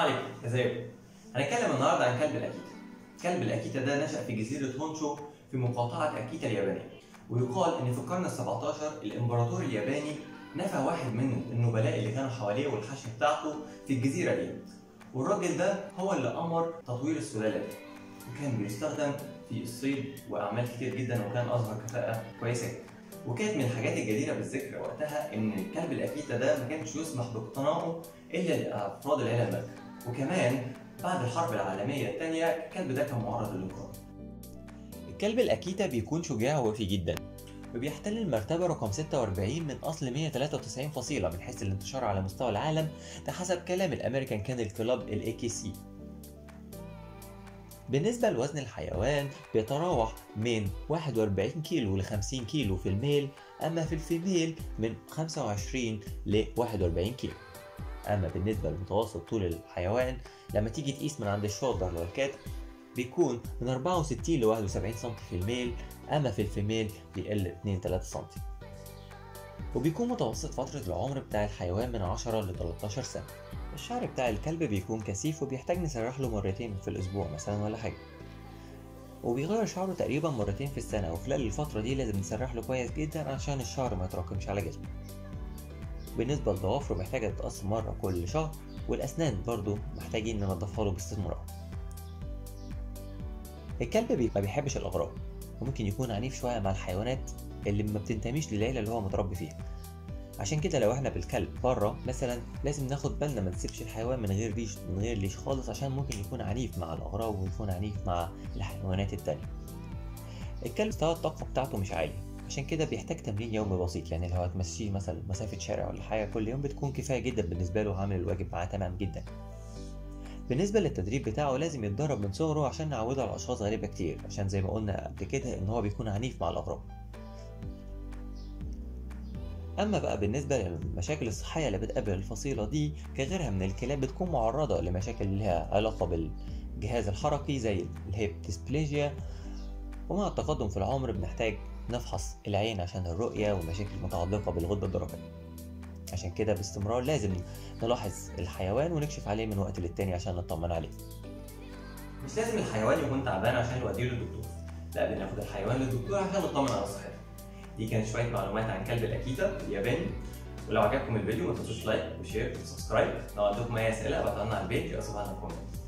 عليكم ازيكم هنتكلم النهارده عن كلب الاكيتا كلب الاكيتا ده نشأ في جزيرة هونشو في مقاطعة اكيتا اليابانية ويقال ان في القرن ال17 الامبراطور الياباني نفى واحد من النبلاء اللي كانوا حواليه والحاشية بتاعته في الجزيرة دي والراجل ده هو اللي امر تطوير السلالة دي وكان بيستخدم في الصيد واعمال كتير جدا وكان اظهر كفاءة كويسة جدا وكانت من الحاجات الجديرة بالذكر وقتها إن الكلب الأكيتا ده ما كانش يسمح باقتناؤه إلا لأفراد العيلة المالكة وكمان بعد الحرب العالمية الثانية الكلب ده كان معرض للإنقراض الكلب الأكيتا بيكون شجاع ووفي جدا وبيحتل المرتبة رقم 46 من أصل 193 فصيلة من حيث الانتشار على مستوى العالم ده حسب كلام الأمريكان كانل كلاب ال AKC بالنسبة لوزن الحيوان بيتراوح من 41 كيلو ل 50 كيلو في الميل أما في الفيميل من 25 ل 41 كيلو أما بالنسبة لمتوسط طول الحيوان لما تيجي تقيس من عند الشولدر للكتف بيكون من 64 ل 71 سم في الميل أما في الفيميل بيقل 2 3 سم وبيكون متوسط فترة العمر بتاع الحيوان من 10 ل 13 سنة الشعر بتاع الكلب بيكون كثيف وبيحتاج نسرح له مرتين في الأسبوع مثلا ولا حاجة وبيغير شعره تقريبا مرتين في السنة وخلال الفترة دي لازم نسرح له كويس جدا عشان الشعر ما يتراكمش على جسمه بالنسبة لضوافره محتاجة تتقص مرة كل شهر والأسنان برضو محتاجين ننضفها له باستمرار الكلب بي- ما بيحبش الأغراب وممكن يكون عنيف شوية مع الحيوانات اللي ما بتنتميش للعيلة اللي هو متربي فيها عشان كده لو احنا بالكلب بره مثلا لازم ناخد بالنا ما نسيبش الحيوان من غير ليش من غير ليش خالص عشان ممكن يكون عنيف مع الاغراب ويكون عنيف مع الحيوانات التانية الكلب مستوى الطاقة بتاعته مش عالي عشان كده بيحتاج تمرين يومي بسيط يعني لو هتمشيه مثلا مسافة شارع ولا حاجة كل يوم بتكون كفاية جدا بالنسبة له عامل الواجب معاه تمام جدا بالنسبة للتدريب بتاعه لازم يتدرب من صغره عشان نعوده على أشخاص غريبة كتير عشان زي ما قلنا قبل كده إن هو بيكون عنيف مع الأغراب أما بقى بالنسبة للمشاكل الصحية اللي بتقابل الفصيلة دي كغيرها من الكلاب بتكون معرضة لمشاكل لها علاقة بالجهاز الحركي زي الهيب ديسبليجيا ومع التقدم في العمر بنحتاج نفحص العين عشان الرؤية والمشاكل المتعلقة بالغدة الدرقية عشان كده باستمرار لازم نلاحظ الحيوان ونكشف عليه من وقت للتاني عشان نطمن عليه مش لازم الحيوان يكون تعبان عشان يوديه للدكتور لا بناخد الحيوان للدكتور عشان نطمن على صحته دي كانت شوية معلومات عن كلب الأكيتا الياباني ولو عجبكم الفيديو ما تنسوش لايك وشير وسبسكرايب لو عندكم أي أسئلة ابعتوها لنا على البيج أو سيبوها لنا في الكومنت